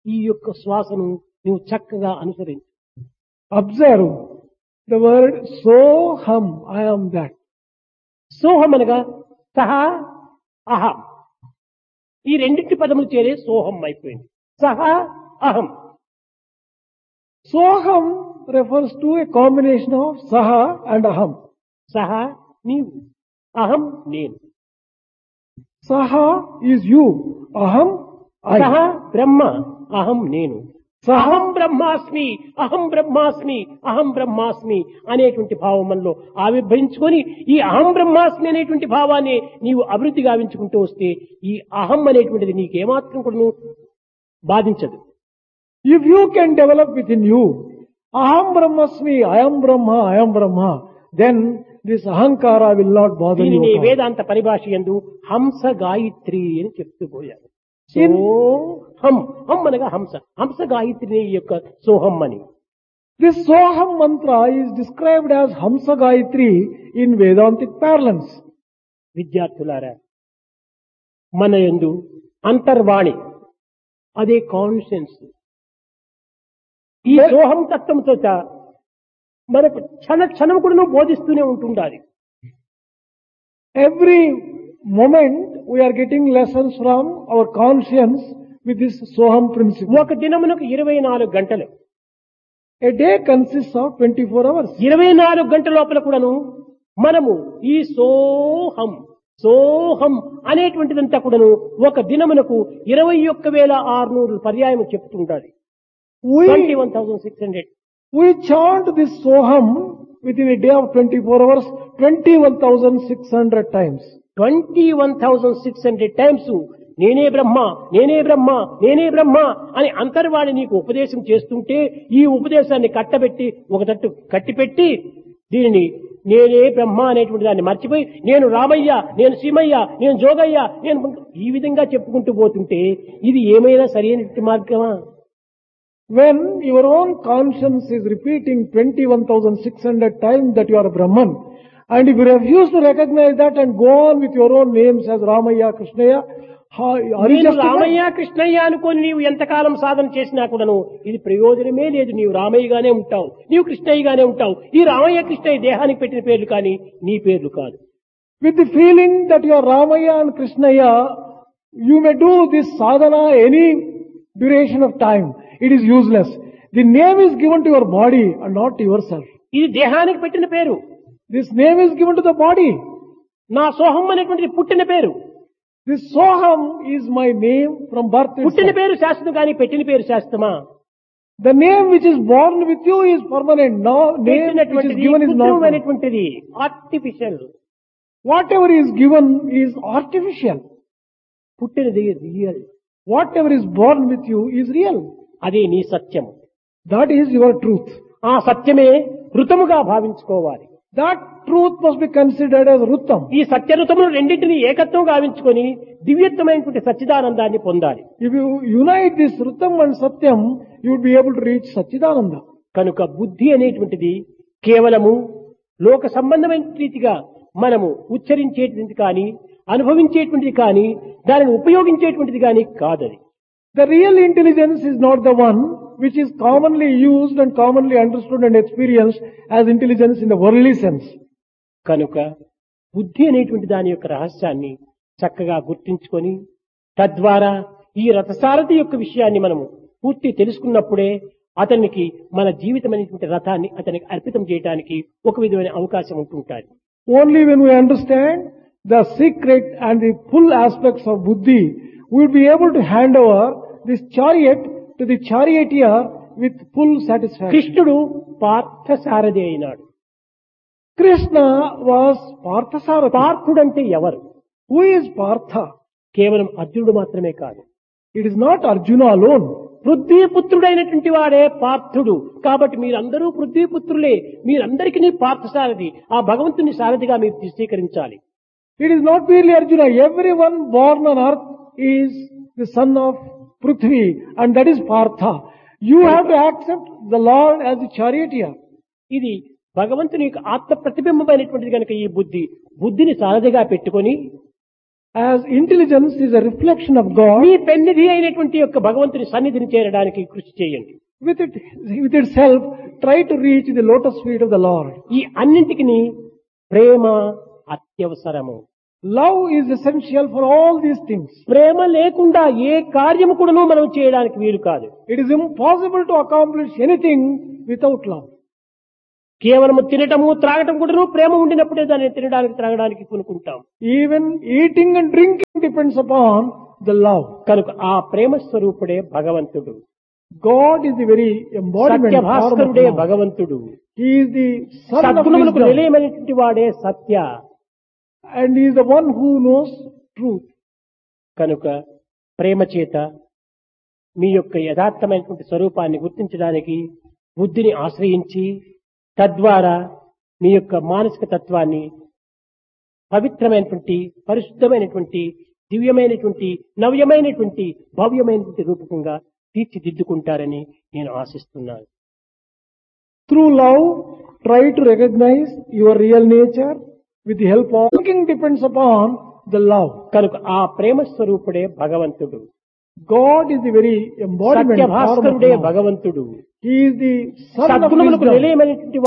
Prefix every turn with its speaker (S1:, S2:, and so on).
S1: ఈ యొక్క శ్వాసను నువ్వు చక్కగా అనుసరించు
S2: Observe the word soham, I am that.
S1: సోహం అనగా సహా అహం ఈ రెండింటి పదములు చేరే సోహం అయిపోయింది సహా అహం
S2: Soham refers to a combination of saha and aham.
S1: సహా నీవు అహం నేను
S2: Saha is you, aham I.
S1: సహా బ్రహ్మ అహం నేను
S2: Saha
S1: అహం బ్రహ్మాస్మి అహం బ్రహ్మాస్మి అహం బ్రహ్మాస్మి అనేటువంటి భావం మనలో ఆవిర్భవించుకొని ఈ అహం బ్రహ్మాస్మి అనేటువంటి భావాన్ని నీవు అభివృద్ధి గావించుకుంటూ వస్తే ఈ అహం అనేటువంటిది నీకేమాత్రం కూడా బాధించదు
S2: If you can develop within you, aham brahmasmi, I am Brahma, I am Brahma, then this ahankara will not bother you.
S1: దీనిని
S2: at all.
S1: వేదాంత పరిభాష ఎందు హంస గాయత్రి అని చెప్తూ పోయారు
S2: In-
S1: హం హం అనగా హంస హంస గాయత్రి యొక్క సోహం అని
S2: This Soham mantra is described as Hamsa Gayatri in Vedantic parlance.
S1: విద్యార్థులారా మన యందు అంతర్వాణి అదే కాన్షియన్స్ ఈ సోహం తత్వంతో చ- మనకు క్షణ క్షణం కూడా బోధిస్తూనే ఉంటుండాలి
S2: Every moment we are getting lessons from our conscience with this Soham principle.
S1: ఒక దినమునకు ఇరవై నాలుగు గంటలు
S2: A day consists of 24 hours.
S1: ఇరవై నాలుగు గంటల లోపల కూడాను మనము ఈ సోహం సోహం అనేటువంటిదంతా కూడాను ఒక దినమునకు ఇరవై ఒక్క వేల ఆరునూరు పర్యాయం చెప్తుండాలి twenty
S2: We,
S1: one thousand six hundred
S2: we chant this Soham within a day of 24 hours 21,600 times.
S1: Twenty one thousand six hundred times నేనే బ్రహ్మ నేనే బ్రహ్మ నేనే బ్రహ్మ అని అంతర్వాణి నీకు ఉపదేశం చేస్తుంటే ఈ ఉపదేశాన్ని కట్టబెట్టి ఒక తట్టు కట్టిపెట్టి దీనిని నేనే బ్రహ్మ అనేటువంటి దాన్ని మర్చిపోయి నేను రామయ్య నేను సీమయ్య నేను జోగయ్య నేను ఈ విధంగా చెప్పుకుంటూ పోతుంటే ఇది ఏమైనా సరైనటువంటి మార్గమా
S2: When your own conscience is repeating 21,600 times that you are Brahman, and if you refuse to recognize that and go on with your own names as Ramaya, Krishnaya, how, are you
S1: నేను
S2: justified?
S1: Ramayya Krishnaiah అనుకొని నీవు ఎంతకాలం సాధన చేసినా కూడాను ఇది ప్రయోజనమే లేదు నీవు రామయ్యగానే ఉంటావు నీవు కృష్ణయ్యగానే ఉంటావు ఈ రామయ్య కృష్ణయ్య దేహానికి పెట్టిన పేర్లు కానీ నీ పేర్లు కాదు
S2: With the feeling that you are Ramaya and Krishnaya, you may do this sadhana any duration of time. It is useless. The name is given to your body and not to yourself.
S1: ఇది దేహానికి పెట్టిన పేరు
S2: This name is given to the body.
S1: నా సోహం అనేటువంటిది పుట్టిన పేరు
S2: This Soham is my name from birth
S1: పుట్టిన
S2: itself.
S1: పేరు శాశ్వతం కానీ పెట్టిన పేరు శాశ్వతమా
S2: The name which is born with you is permanent. No name which is
S1: పెట్టినటువంటిది
S2: given is not.
S1: కృత్రిమమైనటువంటిది artificial
S2: Whatever is given is artificial.
S1: పుట్టినది real
S2: Whatever is born with you is real.
S1: అదే నీ సత్యం
S2: That is your truth.
S1: ఆ సత్యమే ఋతముగా భావించుకోవాలి
S2: That truth must be considered as Rutam.
S1: ఈ సత్యరుతములు రెండింటిని ఏకత్వం గావించుకొని దివ్యత్వమైనటువంటి సచ్చిదానందాన్ని పొందాలి
S2: If you unite this Rutam and Satyam, you would be able to reach Sachidananda.
S1: కనుక బుద్ధి అనేటువంటిది కేవలము లోక సంబంధమైన రీతిగా మనము ఉచ్చరించేటువంటిది కానీ అనుభవించేటువంటిది కానీ దానిని ఉపయోగించేటువంటిది కానీ కాదది
S2: The real intelligence is not the one which is commonly used and commonly understood and experienced as intelligence in the worldly sense.
S1: కనుక బుద్ధి అనేటువంటి దాని యొక్క రహస్యాన్ని చక్కగా గుర్తించుకొని తద్వారా ఈ రథసారథి యొక్క విషయాన్ని మనము పూర్తి తెలుసుకున్నప్పుడే అతనికి మన జీవితం అనేటువంటి రథాన్ని అతనికి అర్పితం చేయడానికి ఒక విధమైన అవకాశం ఉంటుంటారు
S2: Only when we understand the secret and the full aspects of buddhi, we will be able to hand over this chariot to the charioteer with full satisfaction.
S1: కృష్ణుడు పార్థసారథి అయినాడు
S2: Krishna was Parthasarathi.
S1: పార్థుడంటే ఎవరు
S2: Who is Partha?
S1: కేవలం అర్జునుడు మాత్రమే కాదు
S2: It is not Arjuna alone.
S1: పృథ్వీపుత్రుడైనటువంటి వాడే పార్థుడు కాబట్టి మీరందరూ పృథ్వీపుత్రులే మీరందరికీ పార్థసారథి ఆ భగవంతుని సారథిగా మీరు స్వీకరించాలి
S2: It is not merely Arjuna. Everyone born on earth is the son of Prithvi and that is Partha. You have to accept the Lord as the charioteer.
S1: ఇది భగవంతుని యొక్క ఆత్మ ప్రతిబింబమైనటువంటిది కనుక ఈ బుద్ధి బుద్ధిని సారథిగా పెట్టుకొని
S2: As intelligence is a reflection of God,
S1: మీ పెన్నిధి అయినటువంటి యొక్క భగవంతుని సన్నిధిని చేరడానికి కృషి చేయండి
S2: with it, with itself, try to reach the lotus feet of the Lord.
S1: ఈ అన్నింటికి ప్రేమ అత్యవసరము
S2: Love is essential for all these things.
S1: ప్రేమ లేకుండా ఏ కార్యము కూడాను మనం చేయడానికి వీలు కాదు
S2: It is impossible to accomplish anything without love.
S1: కేవలము తినటము త్రాగటం కూడాను ప్రేమ ఉండినప్పుడే దాన్ని తినడానికి త్రాగడానికి కొనుక్కుంటాం
S2: Even eating and drinking depends upon the love.
S1: కనుక ఆ ప్రేమ స్వరూపుడే భగవంతుడు
S2: God is the very embodiment
S1: Satya
S2: form of
S1: భాస్కరుడే
S2: love.
S1: భగవంతుడు
S2: He is the son of
S1: సద్గుణములకు
S2: wisdom
S1: నిలయమైనటువంటి వాడే సత్య
S2: and he is the one who knows truth.
S1: కనుక ప్రేమ చేత మీ యొక్క యథార్థమైనటువంటి స్వరూపాన్ని గుర్తించడానికి బుద్ధిని ఆశ్రయించి తద్వారా మీ యొక్క మానసిక తత్వాన్ని పవిత్రమైనటువంటి పరిశుద్ధమైనటువంటి దివ్యమైనటువంటి నవ్యమైనటువంటి భవ్యమైనటువంటి రూపకంగా తీర్చిదిద్దుకుంటారని నేను ఆశిస్తున్నాను
S2: Through love, try to recognize your real nature with the help of thinking depends upon the love.
S1: కనుక ఆ ప్రేమ స్వరూపుడే భగవంతుడు
S2: God is the very embodiment
S1: Satya
S2: form of
S1: భాస్కరుడే
S2: love.
S1: భగవంతుడు
S2: He is the son of
S1: సద్గుణములకు
S2: wisdom
S1: నిలయమైనటువంటి